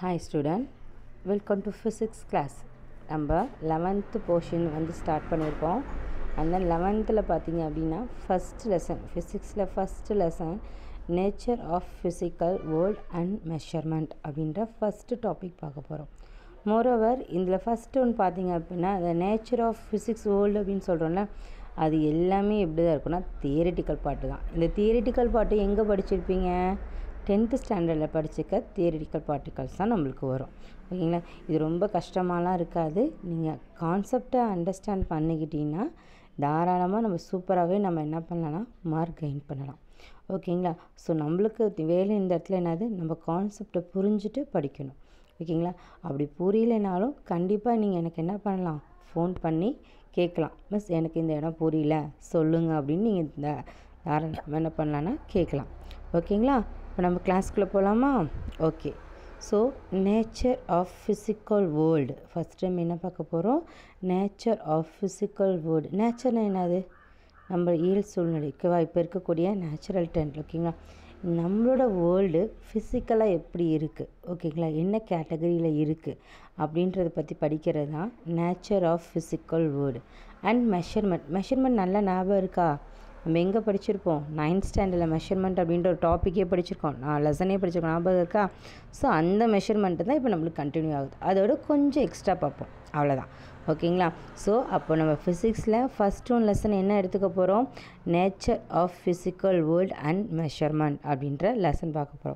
hi student welcome to physics class நம்ம eleventh portion வந்து start பண்ணியிருக்கோம் அந்த லெவன்த்தில் பார்த்தீங்க அப்படின்னா ஃபஸ்ட் லெசன் ஃபிசிக்ஸில் first lesson nature of physical world and measurement அப்படின்ற ஃபஸ்ட்டு டாபிக் பார்க்க போகிறோம் மோரோவர் இதில் ஃபஸ்ட்டு ஒன்று பார்த்தீங்க அப்படின்னா the nature of physics world அப்படின்னு சொல்கிறோம்ல அது எல்லாமே எப்படி தான் இருக்குன்னா தியரிட்டிக்கல் பாட்டு தான் இந்த தியரிட்டிக்கல் பாட்டு எங்கே படிச்சிருப்பீங்க டென்த்து ஸ்டாண்டர்டில் படிச்சிக்க தியரிட்டிக்கல் பார்ட்டிகல்ஸ் தான் நம்மளுக்கு வரும் ஓகேங்களா இது ரொம்ப கஷ்டமாலாம் இருக்காது நீங்கள் கான்செப்டை அண்டர்ஸ்டாண்ட் பண்ணிக்கிட்டீங்கன்னா தாராளமாக நம்ம சூப்பராகவே நம்ம என்ன பண்ணலாம் மார்க் கெயின் பண்ணலாம் ஓகேங்களா ஸோ நம்மளுக்கு வேலை இந்த இடத்துல என்னது நம்ம கான்செப்டை புரிஞ்சுட்டு படிக்கணும் ஓகேங்களா அப்படி புரியலைனாலும் கண்டிப்பாக நீங்கள் எனக்கு என்ன பண்ணலாம் ஃபோன் பண்ணி கேட்கலாம் மிஸ் எனக்கு இந்த இடம் புரியல சொல்லுங்க அப்படின்னு நீங்கள் இந்த தாராளமாக என்ன பண்ணலான்னா கேட்கலாம் ஓகேங்களா இப்போ நம்ம கிளாஸ்க்குள்ளே போகலாமா okay so nature of physical world first time என்ன பார்க்க போகிறோம் நேச்சர் ஆஃப் ஃபிசிக்கல் வேர்ல்டு நேச்சர்னா என்னது நம்ம இயல் சூழ்நிலைக்கு இப்போ இருக்கக்கூடிய நேச்சுரல் டென்ட் ஓகேங்களா நம்மளோட வேர்ல்டு ஃபிசிக்கலாக எப்படி இருக்குது ஓகேங்களா என்ன கேட்டகரியில் இருக்குது அப்படின்றத பற்றி படிக்கிறது தான் nature of physical world and measurement measurement நல்லா ஞாபகம் இருக்கா நம்ம எங்கே படிச்சிருப்போம் நைன்த் ஸ்டாண்டர்டில் மெஷர்மெண்ட் அப்படின்ற ஒரு டாப்பிக்கே படிச்சிருக்கோம் நான் லெசனே படிச்சிருக்கோம் ஞாபகம் இருக்கா ஸோ அந்த மெஷர்மெண்ட்டு தான் இப்போ நம்மளுக்கு கண்டினியூ ஆகுது அதோட கொஞ்சம் எக்ஸ்ட்ரா பார்ப்போம் அவ்வளோதான் ஓகேங்களா ஸோ அப்போ நம்ம ஃபிசிக்ஸில் ஃபஸ்ட் ஒன் லெசன் என்ன எடுத்துக்க போகிறோம் nature of physical world and measurement அப்படின்ற லெசன் பார்க்க போகிறோம்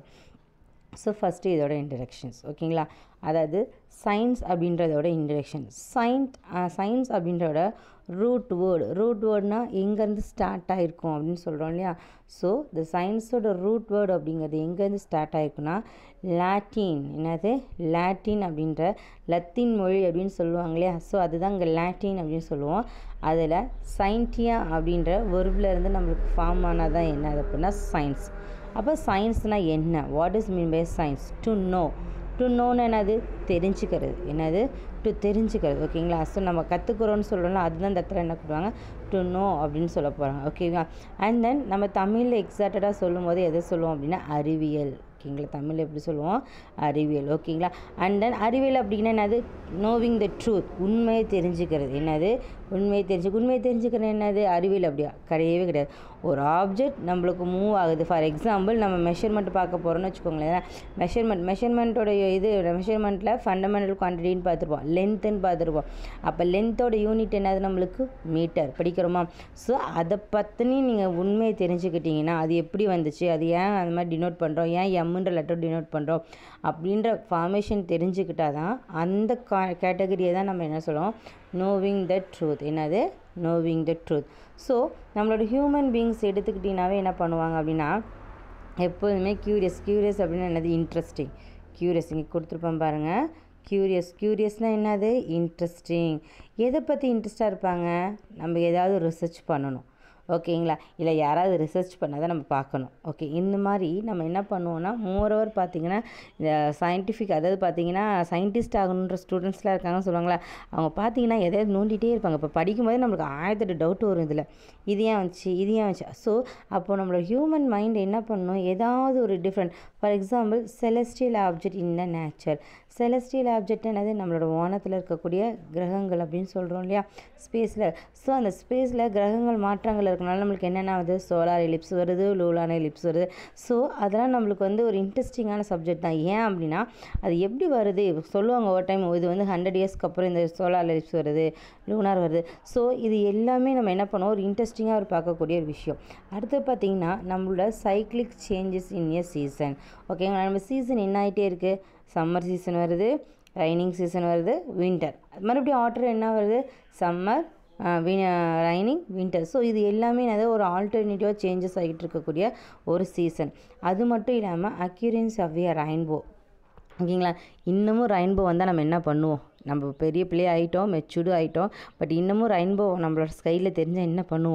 ஸோ ஃபஸ்ட்டு இதோட இன்ட்ரடக்ஷன்ஸ் ஓகேங்களா அதாவது சயின்ஸ் அப்படின்றதோட இன்ட்ரடக்ஷன் சயின்ட் சயின்ஸ் அப்படின்றத ரூட் வேர்டு ரூட் வேர்ட்னா எங்கேருந்து ஸ்டார்ட் ஆகிருக்கும் அப்படின்னு சொல்கிறோம் இல்லையா ஸோ இந்த சயின்ஸோட ரூட் வேர்டு அப்படிங்கிறது எங்கேருந்து ஸ்டார்ட் ஆகிருக்குன்னா லாட்டின் என்னது லாட்டின் அப்படின்ற லத்தீன் மொழி அப்படின்னு சொல்லுவாங்க இல்லையா ஸோ அதுதான் இங்கே லாட்டின் அப்படின்னு சொல்லுவோம் அதில் சயின்டியா அப்படின்ற வெர்பில் இருந்து நம்மளுக்கு ஃபார்ம் ஆனதான் என்ன அது அப்படின்னா சயின்ஸ் அப்போ சயின்ஸ்னால் என்ன what is mean by science to know to நோன்னு என்னது தெரிஞ்சுக்கிறது என்னது டு தெரிஞ்சுக்கிறது ஓகேங்களா ஸோ நம்ம கற்றுக்குறோன்னு சொல்கிறோம்ல அதுதான் இந்த இடத்துல என்ன பண்ணுவாங்க டு நோ அப்படின்னு சொல்ல போகிறாங்க ஓகேங்களா அண்ட் தென் நம்ம தமிழில் எக்ஸாக்டடாக சொல்லும் போது எதை சொல்லுவோம் அப்படின்னா அறிவியல் ஓகேங்களா தமிழில் எப்படி சொல்லுவோம் அறிவியல் ஓகேங்களா அண்ட் தென் அறிவியல் அப்படின்னா என்னது நோவிங் த ட்ரூத் உண்மையை தெரிஞ்சுக்கிறது என்னது உண்மையை தெரிஞ்சு உண்மையை தெரிஞ்சுக்கிறது என்னது அறிவியல் அப்படியா கிடையவே கிடையாது ஒரு ஆப்ஜெக்ட் நம்மளுக்கு மூவ் ஆகுது ஃபார் எக்ஸாம்பிள் நம்ம மெஷர்மெண்ட் பார்க்க போகிறோம்னு வச்சுக்கோங்களேன் மெஷர்மெண்ட் மெஷர்மெண்ட்டோட இது மெஷர்மெண்ட்டில் ஃபண்டமெண்டல் குவான்டிட்டின்னு பார்த்துருப்போம் லென்த்துன்னு பார்த்துருப்போம் அப்போ லென்த்தோட யூனிட் என்னது நம்மளுக்கு மீட்டர் படிக்கிறோமா ஸோ அதை பற்றினி நீங்கள் உண்மையை தெரிஞ்சுக்கிட்டிங்கன்னா அது எப்படி வந்துச்சு அது ஏன் அந்த மாதிரி டினோட் பண்ணுறோம் ஏன் எம்முன்ற லெட்டர் டினோட் பண்ணுறோம் அப்படின்ற ஃபார்மேஷன் தெரிஞ்சுக்கிட்டா தான் அந்த கா கேட்டகரியை தான் நம்ம என்ன சொல்லுவோம் நோவிங் த ட்ரூத் என்னது நோவிங் த ட்ரூத் ஸோ நம்மளோட ஹியூமன் பீங்ஸ் எடுத்துக்கிட்டிங்கனாவே என்ன பண்ணுவாங்க அப்படின்னா எப்போதுமே க்யூரியஸ் க்யூரியஸ் அப்படின்னா என்னது இன்ட்ரெஸ்டிங் க்யூரியஸ் இங்கே கொடுத்துருப்பேன் பாருங்கள் க்யூரியஸ் க்யூரியஸ்னால் என்னது இன்ட்ரெஸ்டிங் எதை பற்றி இன்ட்ரெஸ்ட்டாக இருப்பாங்க நம்ம ஏதாவது ரிசர்ச் பண்ணணும் ஓகேங்களா இல்லை யாராவது ரிசர்ச் பண்ணதை நம்ம பார்க்கணும் ஓகே இந்த மாதிரி நம்ம என்ன பண்ணுவோம்னா மோரோவர் பார்த்திங்கன்னா இந்த சயின்டிஃபிக் அதாவது பார்த்திங்கன்னா சயின்டிஸ்ட் ஆகணுன்ற ஸ்டூடெண்ட்ஸ்லாம் இருக்காங்கன்னு சொல்லுவாங்களா அவங்க பார்த்திங்கன்னா எதையாவது நோண்டிகிட்டே இருப்பாங்க இப்போ படிக்கும்போது நம்மளுக்கு ஆயிரத்தெட்டு டவுட் வரும் இதில் இது ஏன் வந்துச்சு இது ஏன் வந்துச்சு ஸோ அப்போது நம்மளோட ஹியூமன் மைண்ட் என்ன பண்ணணும் ஏதாவது ஒரு different for example celestial object in the nature celestial object என்னது நம்மளோட வானத்தில் இருக்கக்கூடிய கிரகங்கள் அப்படின்னு சொல்கிறோம் இல்லையா ஸ்பேஸில் ஸோ அந்த ஸ்பேஸில் கிரகங்கள் மாற்றங்கள் இருக்கனால நம்மளுக்கு என்னென்ன ஆகுது சோலார் எலிப்ஸ் வருது லூலான எலிப்ஸ் வருது ஸோ அதெல்லாம் நம்மளுக்கு வந்து ஒரு இன்ட்ரெஸ்டிங்கான சப்ஜெக்ட் தான் ஏன் அப்படின்னா அது எப்படி வருது சொல்லுவாங்க ஒரு டைம் இது வந்து ஹண்ட்ரட் இயர்ஸ்க்கு அப்புறம் இந்த சோலார் எலிப்ஸ் வருது லூனார் வருது ஸோ இது எல்லாமே நம்ம என்ன பண்ணுவோம் ஒரு இன்ட்ரெஸ்டிங்காக ஒரு பார்க்கக்கூடிய ஒரு விஷயம் அடுத்து பார்த்திங்கன்னா நம்மளோட cyclic changes in a season ஓகேங்களா நம்ம சீசன் என்ன ஆகிட்டே இருக்குது சம்மர் சீசன் வருது ரைனிங் சீசன் வருது வின்டர் மறுபடியும் ஆர்டர் என்ன வருது சம்மர் ரைனிங் வின்டர் ஸோ இது எல்லாமே என்னது ஒரு ஆல்டர்னேட்டிவாக சேஞ்சஸ் ஆகிட்டு இருக்கக்கூடிய ஒரு சீசன் அது மட்டும் இல்லாமல் அக்யூரன்ஸ் ஆஃப் எ ரெயின்போ ஓகேங்களா இன்னமும் ரெயின்போ வந்தால் நம்ம என்ன பண்ணுவோம் நம்ம பெரிய பிள்ளை ஆகிட்டோம் மெச்சூர்டு ஆகிட்டோம் பட் இன்னமும் ரெயின்போ நம்மளோட ஸ்கையில் தெரிஞ்சால் என்ன பண்ணுவோம்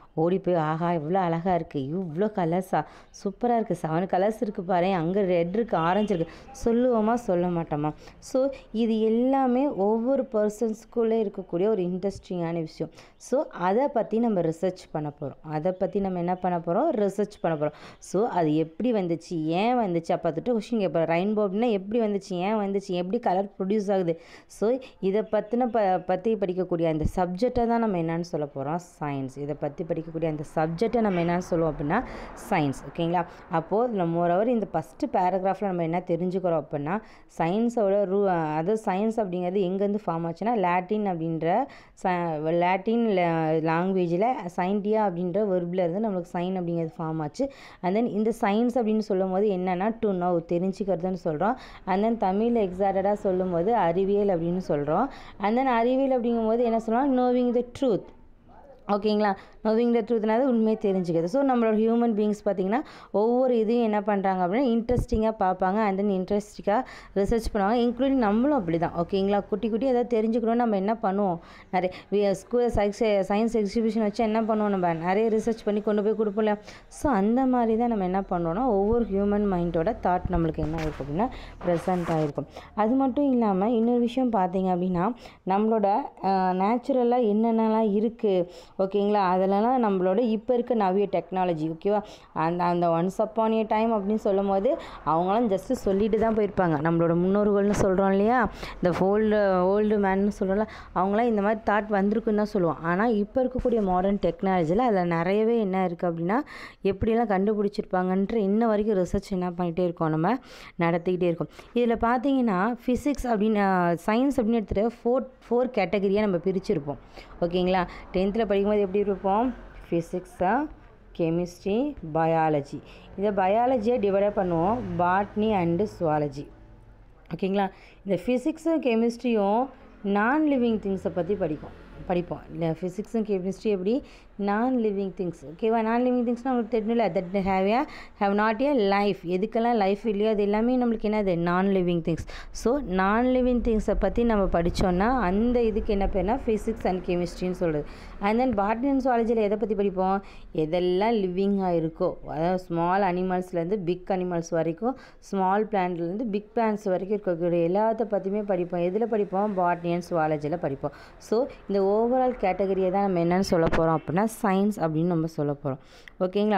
ஓடி போய் ஆஹா இவ்வளோ அழகாக இருக்குது இவ்வளோ கலர்ஸா சூப்பராக இருக்குது செவன் கலர்ஸ் இருக்குது பாரு அங்கே ரெட் இருக்குது ஆரஞ்சு இருக்குது சொல்லுவோமா சொல்ல மாட்டோமா ஸோ இது எல்லாமே ஒவ்வொரு பர்சன்ஸ்குள்ளே இருக்கக்கூடிய ஒரு இன்ட்ரெஸ்டிங்கான விஷயம் ஸோ அதை பற்றி நம்ம ரிசர்ச் பண்ண போகிறோம் அதை பற்றி நம்ம என்ன பண்ண போகிறோம் ரிசர்ச் பண்ண போகிறோம் ஸோ அது எப்படி வந்துச்சு ஏன் வந்துச்சு அப்போ பார்த்துட்டு கொஷின் கேட்போம் ரெயின்போ அப்படின்னா எப்படி வந்துச்சு ஏன் வந்துச்சு எப்படி கலர் ப்ரொடியூஸ் ஆகுது ஸோ இதை பற்றின ப பற்றி படிக்கக்கூடிய அந்த சப்ஜெக்டை தான் நம்ம என்னன்னு சொல்ல போகிறோம் சயின்ஸ் இதை பற்றி படிக்கக்கூடிய அந்த சப்ஜெக்டை நம்ம என்னன்னு சொல்லுவோம் அப்படின்னா சயின்ஸ் ஓகேங்களா அப்போது நம்ம ஓரவர் இந்த ஃபஸ்ட்டு பேராகிராஃபில் நம்ம என்ன தெரிஞ்சுக்கிறோம் அப்படின்னா சயின்ஸோட ரூ அதாவது சயின்ஸ் அப்படிங்கிறது எங்கேருந்து ஃபார்ம் ஆச்சுன்னா லாட்டின் அப்படின்ற ச லாட்டின் லாங்குவேஜில் சயின்டியா அப்படின்ற வெர்பில் இருந்து நம்மளுக்கு சைன் அப்படிங்கிறது ஃபார்ம் ஆச்சு அண்ட் தென் இந்த சயின்ஸ் அப்படின்னு சொல்லும் போது என்னென்னா டு நோ தெரிஞ்சுக்கிறதுன்னு சொல்கிறோம் அண்ட் தென் தமிழில் எக்ஸாக்டடாக சொல்லும்போது அறிவியல் அப்படின்னு சொல்கிறோம் அண்ட் தென் அறிவியல் அப்படிங்கும்போது என்ன சொல்கிறோம் நோவிங் த ட்ரூத் ஓகேங்களா நோவிங் த ட்ரூத்னால உண்மையை தெரிஞ்சுக்கிறது ஸோ நம்மளோட ஹியூமன் பீங்ஸ் பார்த்திங்கன்னா ஒவ்வொரு இதையும் என்ன பண்ணுறாங்க அப்படின்னா இன்ட்ரெஸ்டிங்காக பார்ப்பாங்க அண்ட் தென் இன்ட்ரெஸ்டிங்காக ரிசர்ச் பண்ணுவாங்க இன்க்ளூடிங் நம்மளும் அப்படி தான் ஓகேங்களா குட்டி குட்டி ஏதாவது தெரிஞ்சுக்கணும் நம்ம என்ன பண்ணுவோம் நிறைய ஸ்கூலில் சயின்ஸ் சயின்ஸ் எக்ஸிபிஷன் வச்சு என்ன பண்ணுவோம் நம்ம நிறைய ரிசர்ச் பண்ணி கொண்டு போய் கொடுப்போம்ல ஸோ அந்த மாதிரி தான் நம்ம என்ன பண்ணுறோம்னா ஒவ்வொரு ஹியூமன் மைண்டோட தாட் நம்மளுக்கு என்ன இருக்கும் அப்படின்னா ப்ரெசண்ட் ஆகிருக்கும் அது மட்டும் இல்லாமல் இன்னொரு விஷயம் பார்த்தீங்க அப்படின்னா நம்மளோட நேச்சுரலாக என்னென்னலாம் இருக்குது ஓகேங்களா அதிலலாம் நம்மளோட இப்போ இருக்க நவிய டெக்னாலஜி ஓகேவா அந்த அந்த ஒன்ஸ் அப்பான் ஏ டைம் அப்படின்னு சொல்லும் போது அவங்களாம் ஜஸ்ட்டு சொல்லிட்டு தான் போயிருப்பாங்க நம்மளோட முன்னோர்கள்னு சொல்கிறோம் இல்லையா இந்த ஓல்டு ஓல்டு மேன்னு சொல்கிறோம்ல அவங்களாம் இந்த மாதிரி தாட் வந்திருக்குன்னு தான் சொல்லுவோம் ஆனால் இப்போ இருக்கக்கூடிய மாடர்ன் டெக்னாலஜியில் அதில் நிறையவே என்ன இருக்குது அப்படின்னா எப்படியெல்லாம் கண்டுபிடிச்சிருப்பாங்கன்ற இன்ன வரைக்கும் ரிசர்ச் என்ன பண்ணிகிட்டே இருக்கோம் நம்ம நடத்திக்கிட்டே இருக்கோம் இதில் பார்த்தீங்கன்னா ஃபிசிக்ஸ் அப்படின்னு சயின்ஸ் அப்படின்னு எடுத்துகிட்டு ஃபோர் ஃபோர் கேட்டகரியாக நம்ம பிரிச்சிருப்போம் ஓகேங்களா டென்த்தில் படிக்கும்போது எப்படி இருப்போம் ஃபிசிக்ஸா கெமிஸ்ட்ரி பயாலஜி இதை பயாலஜியை டிவைட் பண்ணுவோம் பாட்னி அண்டு சுவாலஜி ஓகேங்களா இந்த ஃபிசிக்ஸும் கெமிஸ்ட்ரியும் நான் லிவிங் திங்ஸை பற்றி படிப்போம் படிப்போம் இல்லை ஃபிசிக்ஸும் கெமிஸ்ட்ரி எப்படி நான் லிவிங் திங்ஸ் ஓகேவா நான் லிவிங் திங்ஸ்னால் உங்களுக்கு தெரியல that have a have not a life எதுக்கெல்லாம் லைஃப் இல்லையோ அது எல்லாமே நம்மளுக்கு என்னது non living things so non living திங்ஸை பற்றி நம்ம படித்தோன்னா அந்த இதுக்கு என்ன பேர்னா ஃபிசிக்ஸ் அண்ட் கெமிஸ்ட்ரின்னு சொல்கிறது அண்ட் தென் பாட்னி அண்ட் சுவாலஜியில் எதை பற்றி படிப்போம் எதெல்லாம் லிவிங்காக இருக்கோ அதாவது ஸ்மால் அனிமல்ஸ்லேருந்து பிக் அனிமல்ஸ் வரைக்கும் ஸ்மால் பிளான்ட்லேருந்து பிக் பிளான்ஸ் வரைக்கும் இருக்கக்கூடிய எல்லாத்த பற்றியுமே படிப்போம் எதில் படிப்போம் பாட்னி அண்ட் சுவாலஜியில் படிப்போம் ஸோ இந்த ஓவரால் கேட்டகரியை தான் நம்ம என்னென்னு சொல்ல போகிறோம் அப்படின்னா சயின்ஸ் அப்படின்னு நம்ம சொல்ல போகிறோம் ஓகேங்களா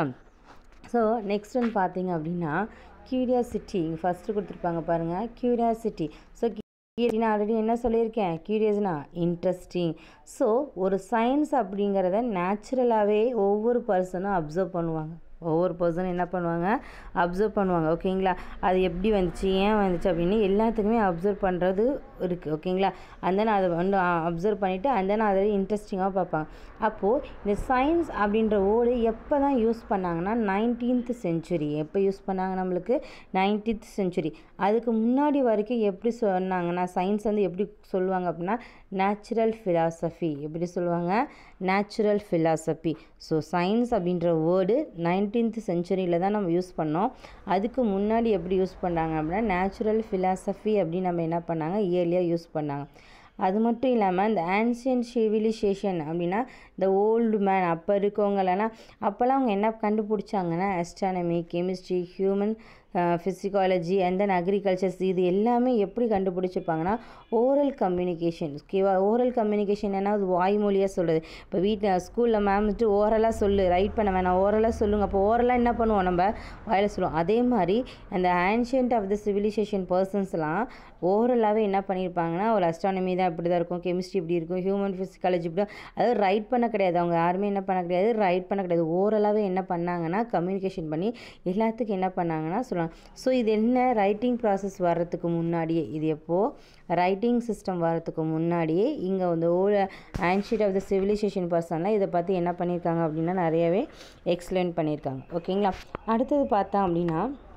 ஸோ நெக்ஸ்ட் ஒன் பார்த்தீங்க அப்படின்னா க்யூரியாசிட்டி ஃபஸ்ட்டு கொடுத்துருப்பாங்க பாருங்கள் க்யூரியாசிட்டி ஸோ நான் ஆல்ரெடி என்ன சொல்லியிருக்கேன் க்யூரியஸ்னா இன்ட்ரெஸ்டிங் ஸோ ஒரு சயின்ஸ் அப்படிங்கிறத நேச்சுரலாகவே ஒவ்வொரு பர்சனும் அப்சர்வ் பண்ணுவாங்க ஒவ்வொரு பர்சனும் என்ன பண்ணுவாங்க அப்சர்வ் பண்ணுவாங்க ஓகேங்களா அது எப்படி வந்துச்சு ஏன் வந்துச்சு அப்படின்னு எல்லாத்துக்குமே அப்சர்வ் பண்ணுறது இருக்குது ஓகேங்களா அந்த தென் அதை வந்து அப்சர்வ் பண்ணிவிட்டு அந்த தென் அதை இன்ட்ரெஸ்டிங்காக பார்ப்பாங்க அப்போது இந்த சயின்ஸ் அப்படின்ற வேர்டு எப்போ தான் யூஸ் பண்ணாங்கன்னா நைன்டீன்த் செஞ்சுரி எப்போ யூஸ் பண்ணாங்க நம்மளுக்கு நைன்டீன்த் செஞ்சுரி அதுக்கு முன்னாடி வரைக்கும் எப்படி சொன்னாங்கன்னா சயின்ஸ் வந்து எப்படி சொல்லுவாங்க அப்படின்னா நேச்சுரல் ஃபிலாசபி எப்படி சொல்லுவாங்க நேச்சுரல் ஃபிலாசபி ஸோ சயின்ஸ் அப்படின்ற வேர்டு நைன்டீன்த் செஞ்சுரியில் தான் நம்ம யூஸ் பண்ணோம் அதுக்கு முன்னாடி எப்படி யூஸ் பண்ணாங்க அப்படின்னா நேச்சுரல் ஃபிலாசபி அப்படின்னு நம்ம என்ன பண்ணாங்க இயர்லியாக யூஸ் பண்ணாங்க அது மட்டும் இல்லாமல் இந்த ஆன்சியன் சிவிலைசேஷன் அப்படின்னா இந்த ஓல்டு மேன் அப்போ இருக்கவங்களெல்லாம் அப்போல்லாம் அவங்க என்ன கண்டுபிடிச்சாங்கன்னா astronomy chemistry human physiology and then agricultures இது எல்லாமே எப்படி கண்டுபிடிச்சிருப்பாங்கன்னா ஓரல் கம்யூனிகேஷன் ஓகேவா ஓரல் கம்யூனிகேஷன் என்ன அது வாய்மொழியாக சொல்கிறது இப்போ வீட்டில் ஸ்கூலில் மேம் வந்துட்டு ஓரலாக சொல்லு ரைட் பண்ண வேணாம் ஓரலாக சொல்லுங்க அப்போ ஓரலாக என்ன பண்ணுவோம் நம்ம வாயில் சொல்லுவோம் அதே மாதிரி அந்த ஆன்ஷியன்ட் ஆஃப் த சிவிலைசேஷன் பர்சன்ஸ்லாம் ஓரலாகவே என்ன பண்ணியிருப்பாங்கன்னா ஒரு அஸ்ட்ரானமி தான் இப்படி தான் இருக்கும் கெமிஸ்ட்ரி இப்படி இருக்கும் ஹியூமன் ஃபிசிக்காலஜி இப்படி அதாவது ரைட் பண்ண கிடையாது அவங்க யாருமே என்ன பண்ண கிடையாது ரைட் பண்ண கிடையாது ஓரலாகவே என்ன பண்ணாங்கன்னா கம்யூனிகேஷன் பண்ணி எல்லாத்துக்கும் என்ன பண்ணாங்கன்னா சொல்லுவாங்க ஸோ இது என்ன ரைட்டிங் ப்ராசஸ் வர்றதுக்கு முன்னாடியே இது எப்போது ரைட்டிங் சிஸ்டம் வர்றதுக்கு முன்னாடியே இங்கே வந்து ஓல் ஆன்ஷியட் ஆஃப் த சிவிலைசேஷன் பர்சன்லாம் இதை பற்றி என்ன பண்ணியிருக்காங்க அப்படின்னா நிறையவே எக்ஸ்பிளைன் பண்ணியிருக்காங்க ஓகேங்களா அடுத்தது பார்த்தா அப்படின்னா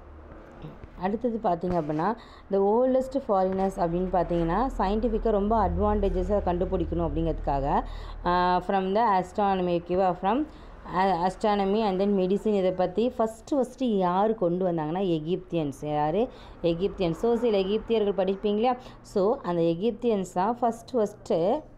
அடுத்தது பார்த்தீங்க அப்படின்னா இந்த ஓல்டஸ்ட் ஃபாரினர்ஸ் அப்படின்னு பார்த்தீங்கன்னா சயின்டிஃபிக்காக ரொம்ப அட்வான்டேஜஸாக கண்டுபிடிக்கணும் அப்படிங்கிறதுக்காக ஃப்ரம் த அஸ்ட்ரானமி ஓகேவா from astronomy and then medicine இதை பற்றி ஃபஸ்ட்டு ஃபஸ்ட்டு யார் கொண்டு வந்தாங்கன்னா எகிப்தியன்ஸ் யார் எகிப்தியன்ஸ் ஸோ சில எகிப்தியர்கள் படிப்பீங்களா ஸோ அந்த எகிப்தியன்ஸ் தான் ஃபஸ்ட்டு ஃபஸ்ட்டு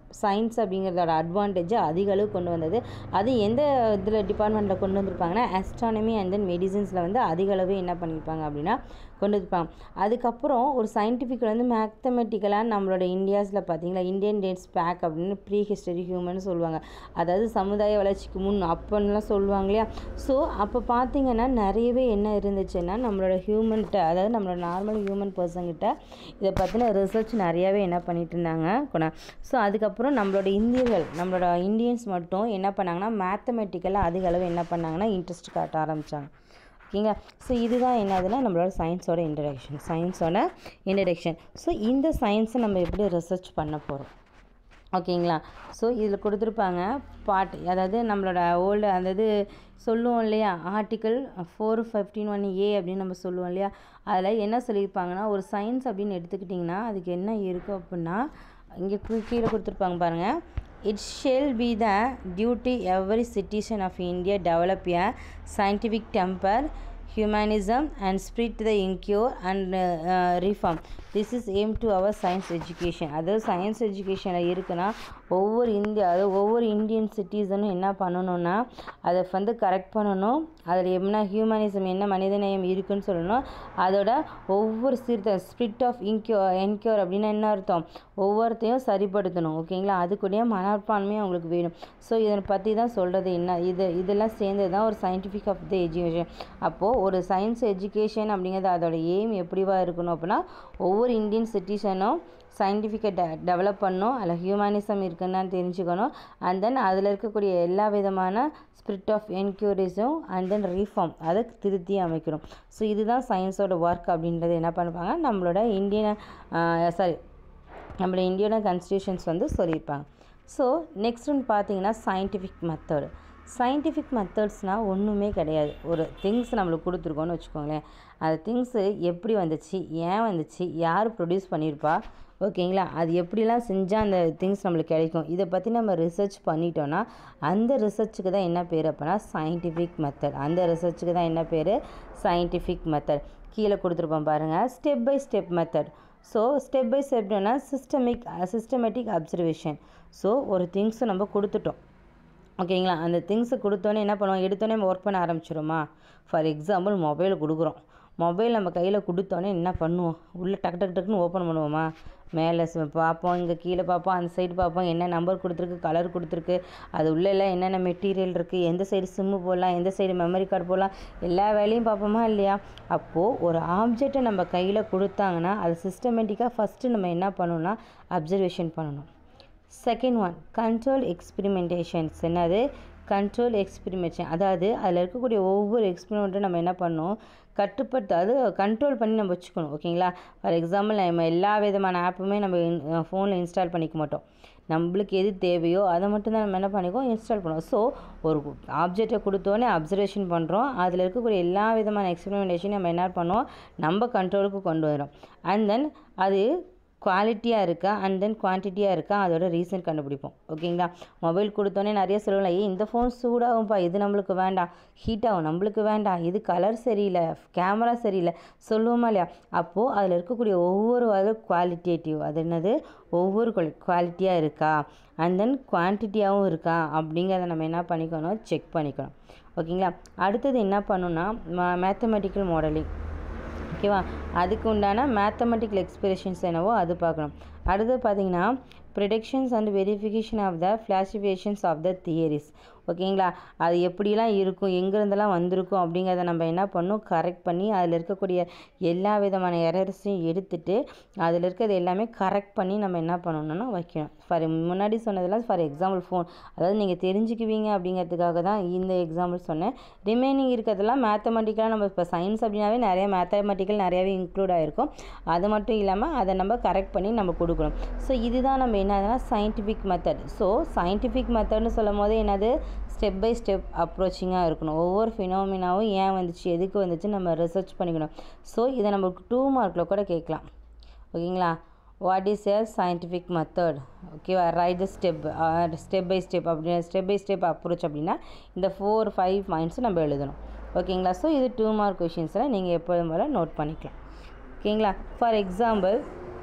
சயின்ஸ் அப்படிங்கிறதோட அட்வான்டேஜ் அதிக அளவு கொண்டு வந்தது அது எந்த இதில் டிபார்ட்மெண்ட்டில் கொண்டு வந்திருப்பாங்கன்னா ஆஸ்ட்ரானமி அண்ட் தென் மெடிசின்ஸில் வந்து அதிக அளவு என்ன பண்ணியிருப்பாங்க அப்படின்னா கொண்டு வந்திருப்பாங்க அதுக்கப்புறம் ஒரு சயின்டிஃபிக் வந்து மேத்தமெட்டிக்கலாக நம்மளோட இந்தியாஸில் பார்த்தீங்களா இந்தியன் டேட்ஸ் பேக் அப்படின்னு ப்ரீ ஹிஸ்டரி ஹியூமன் சொல்லுவாங்க அதாவது சமுதாய வளர்ச்சிக்கு முன் அப்போன்னுலாம் சொல்லுவாங்க இல்லையா ஸோ அப்போ பார்த்தீங்கன்னா நிறையவே என்ன இருந்துச்சுன்னா நம்மளோட ஹியூமன்கிட்ட அதாவது நம்மளோட நார்மல் ஹியூமன் பர்சன்கிட்ட இதை பற்றின ரிசர்ச் நிறையாவே என்ன பண்ணிட்டு இருந்தாங்க கொண்டா ஸோ அதுக்கப்புறம் நம்மளோட இந்தியர்கள் நம்மளோட இந்தியன்ஸ் மட்டும் என்ன பண்ணாங்கன்னா மேத்தமெட்டிக்கலாக அதிக அளவு என்ன பண்ணாங்கன்னா இன்ட்ரெஸ்ட் காட்ட ஆரம்பித்தாங்க ஓகேங்களா ஸோ இதுதான் என்னதுன்னா நம்மளோட சயின்ஸோட இன்ட்ரடக்ஷன் சயின்ஸோட இன்ட்ரடக்ஷன் ஸோ இந்த சயின்ஸை நம்ம எப்படி ரிசர்ச் பண்ண போகிறோம் ஓகேங்களா ஸோ இதில் கொடுத்துருப்பாங்க பாட் அதாவது நம்மளோட ஓல்டு அந்த இது சொல்லுவோம் இல்லையா article four fifteen one A அப்படின்னு நம்ம சொல்லுவோம் இல்லையா அதில் என்ன சொல்லியிருப்பாங்கன்னா ஒரு சயின்ஸ் அப்படின்னு எடுத்துக்கிட்டிங்கன்னா அதுக்கு என்ன இருக்குது அப்படின்னா இங்கே கீழே கொடுத்துருப்பாங்க பாருங்கள் it shall be the duty every citizen of India develop a scientific temper humanism and spread the incure and uh, uh, reform this is aim to our science education அதாவது சயின்ஸ் எஜுகேஷனில் இருக்குன்னா ஒவ்வொரு இந்தியா அதாவது ஒவ்வொரு Indian சிட்டிசனும் என்ன பண்ணணும்னா அதை வந்து கரெக்ட் பண்ணணும் அதில் என்ன ஹியூமனிசம் என்ன மனிதநேயம் இருக்குன்னு சொல்லணும் அதோட ஒவ்வொரு சீர்த்த ஸ்பிரிட் ஆஃப் இன்க்யூ என்க்யூர் அப்படின்னா என்ன அர்த்தம் ஒவ்வொருத்தையும் சரிப்படுத்தணும் ஓகேங்களா அதுக்குடைய மனப்பான்மையும் அவங்களுக்கு வேணும் ஸோ இதை பற்றி தான் சொல்கிறது என்ன இது இதெல்லாம் சேர்ந்தது தான் ஒரு சயின்டிஃபிக் ஆஃப் த எஜுகேஷன் அப்போது ஒரு சயின்ஸ் எஜுகேஷன் அப்படிங்கிறது அதோட எய்ம் எப்படிவா இருக்கணும் அப்படின்னா ஒவ்வொரு இந்தியன் சிட்டிசனும் சயின்டிஃபிக்கை டெ டெவலப் பண்ணணும் அதில் ஹியூமனிசம் இருக்குன்னு தெரிஞ்சுக்கணும் அண்ட் தென் அதில் இருக்கக்கூடிய எல்லா விதமான ஸ்பிரிட் ஆஃப் என்க்யூரிஸும் அண்ட் தென் ரீஃபார்ம் அதை திருத்தி அமைக்கணும் ஸோ இதுதான் சயின்ஸோட ஒர்க் அப்படின்றது என்ன பண்ணுவாங்க நம்மளோட இந்தியன் சாரி நம்மளோட இந்தியோட கான்ஸ்டியூஷன்ஸ் வந்து சொல்லியிருப்பாங்க ஸோ நெக்ஸ்ட் ஒன்று பார்த்தீங்கன்னா சயின்டிஃபிக் மெத்தடு சயின்டிஃபிக் மெத்தட்ஸ்னால் ஒன்றுமே கிடையாது ஒரு திங்ஸ் நம்மளுக்கு கொடுத்துருக்கோன்னு வச்சுக்கோங்களேன் அந்த திங்ஸு எப்படி வந்துச்சு ஏன் வந்துச்சு யார் ப்ரொடியூஸ் பண்ணியிருப்பா ஓகேங்களா அது எப்படிலாம் செஞ்சால் அந்த திங்ஸ் நம்மளுக்கு கிடைக்கும் இதை பற்றி நம்ம ரிசர்ச் பண்ணிட்டோன்னா அந்த ரிசர்ச்சுக்கு தான் என்ன பேர் அப்படின்னா சயின்டிஃபிக் மெத்தட் அந்த ரிசர்ச்சுக்கு தான் என்ன பேர் சயின்டிஃபிக் மெத்தட் கீழே கொடுத்துருப்போம் பாருங்கள் step by step method so step by ஸ்டெப்னா சிஸ்டமிக் சிஸ்டமேட்டிக் அப்சர்வேஷன் ஸோ ஒரு திங்ஸை நம்ம கொடுத்துட்டோம் ஓகேங்களா அந்த திங்ஸை கொடுத்தோன்னே என்ன பண்ணுவோம் எடுத்தோன்னே நம்ம ஒர்க் பண்ண ஆரம்பிச்சிடுமா ஃபார் எக்ஸாம்பிள் மொபைல் கொடுக்குறோம் மொபைல் நம்ம கையில் கொடுத்தோன்னே என்ன பண்ணுவோம் உள்ளே டக்கு டக்கு டக்குன்னு ஓப்பன் பண்ணுவோமா மேலே பார்ப்போம் இங்கே கீழே பார்ப்போம் அந்த சைடு பார்ப்போம் என்ன நம்பர் கொடுத்துருக்கு கலர் கொடுத்துருக்கு அது உள்ளே எல்லாம் என்னென்ன மெட்டீரியல் இருக்குது எந்த சைடு சிம்மு போடலாம் எந்த சைடு மெமரி கார்டு போடலாம் எல்லா வேலையும் பார்ப்போமா இல்லையா அப்போது ஒரு ஆப்ஜெக்டை நம்ம கையில் கொடுத்தாங்கன்னா அது சிஸ்டமேட்டிக்காக ஃபஸ்ட்டு நம்ம என்ன பண்ணணும்னா அப்சர்வேஷன் பண்ணணும் செகண்ட் ஒன் கண்ட்ரோல் எக்ஸ்பிரிமெண்டேஷன்ஸ் என்னது கண்ட்ரோல் எக்ஸ்பிரிமெண்டேஷன் அதாவது அதில் இருக்கக்கூடிய ஒவ்வொரு எக்ஸ்பிரிமெண்ட்டும் நம்ம என்ன பண்ணணும் கட்டுப்படுத்த அது கண்ட்ரோல் பண்ணி நம்ம வச்சுக்கணும் ஓகேங்களா ஃபார் எக்ஸாம்பிள் நம்ம எல்லா விதமான ஆப்புமே நம்ம ஃபோனில் இன்ஸ்டால் பண்ணிக்க மாட்டோம் நம்மளுக்கு எது தேவையோ அதை மட்டும்தான் நம்ம என்ன பண்ணிக்குவோம் இன்ஸ்டால் பண்ணுவோம் ஸோ ஒரு ஆப்ஜெக்டை கொடுத்தோன்னே அப்சர்வேஷன் பண்ணுறோம் அதில் இருக்கக்கூடிய எல்லா விதமான எக்ஸ்பிரிமெண்டேஷனையும் நம்ம என்ன பண்ணுவோம் நம்ம கண்ட்ரோலுக்கு கொண்டு வரோம் அண்ட் தென் அது குவாலிட்டியாக இருக்கா அண்ட் தென் குவான்டிட்டியாக இருக்கா அதோட ரீசன் கண்டுபிடிப்போம் ஓகேங்களா மொபைல் கொடுத்தோன்னே நிறைய சொல்லலாம் ஏய் இந்த ஃபோன் சூடாகும்ப்பா இது நம்மளுக்கு வேண்டாம் ஹீட் ஆகும் நம்மளுக்கு வேண்டாம் இது கலர் சரியில்லை கேமரா சரியில்லை சொல்லுவோமா இல்லையா அப்போது அதில் இருக்கக்கூடிய ஒவ்வொரு அது குவாலிட்டேட்டிவ் அது என்னது ஒவ்வொரு குவாலிட்டியாக இருக்கா அண்ட் தென் குவான்டிட்டியாகவும் இருக்கா அப்படிங்கிறத நம்ம என்ன பண்ணிக்கணும் செக் பண்ணிக்கணும் ஓகேங்களா அடுத்தது என்ன பண்ணணும்னா மேத்தமெட்டிக்கல் மாடலிங் ஓகேவா அதுக்கு உண்டான மேத்தமெட்டிக்கல் எக்ஸ்பிரஷன்ஸ் என்னவோ அது பார்க்கணும் அடுத்து பார்த்தீங்கன்னா predictions and verification of the falsifications of the theories ஓகேங்களா அது எப்படிலாம் இருக்கும் எங்கேருந்தெல்லாம் வந்திருக்கும் அப்படிங்கிறத நம்ம என்ன பண்ணணும் கரெக்ட் பண்ணி அதில் இருக்கக்கூடிய எல்லா விதமான எரர்ஸையும் எடுத்துட்டு அதில் இருக்கிறது எல்லாமே கரெக்ட் பண்ணி நம்ம என்ன பண்ணணும்னா வைக்கணும் ஃபார் முன்னாடி சொன்னதெல்லாம் ஃபார் எக்ஸாம்பிள் ஃபோன் அதாவது நீங்கள் தெரிஞ்சுக்குவீங்க அப்படிங்கிறதுக்காக தான் இந்த எக்ஸாம்பிள் சொன்னேன் ரிமைனிங் இருக்கிறதெல்லாம் மேத்தமெட்டிக்கலாக நம்ம இப்போ சயின்ஸ் அப்படின்னாவே நிறைய மேத்தமெட்டிக்கல் நிறையாவே இன்க்ளூட் ஆகிருக்கும் அது மட்டும் இல்லாமல் அதை நம்ம கரெக்ட் பண்ணி நம்ம கொடுக்கணும் ஸோ இதுதான் நம்ம என்னதுன்னா சயின்டிஃபிக் மெத்தட் ஸோ சயின்டிஃபிக் மெத்தட்னு சொல்லும் போது என்னது ஸ்டெப் பை ஸ்டெப் அப்ரோச்சிங்காக இருக்கணும் ஒவ்வொரு ஃபினோமினாவும் ஏன் வந்துச்சு எதுக்கு வந்துச்சு நம்ம ரிசர்ச் பண்ணிக்கணும் ஸோ இதை நமக்கு டூ மார்க்கில் கூட கேட்கலாம் ஓகேங்களா what is a scientific method ஓகேவா right the step step by step அப்படி ஸ்டெப் பை ஸ்டெப் அப்ரோச் அப்படின்னா இந்த ஃபோர் ஃபைவ் பாயிண்ட்ஸும் நம்ம எழுதணும் ஓகேங்களா ஸோ இது டூ மார்க் கொஷின்ஸில் நீங்கள் எப்போதும் போல் நோட் பண்ணிக்கலாம் ஓகேங்களா ஃபார் எக்ஸாம்பிள்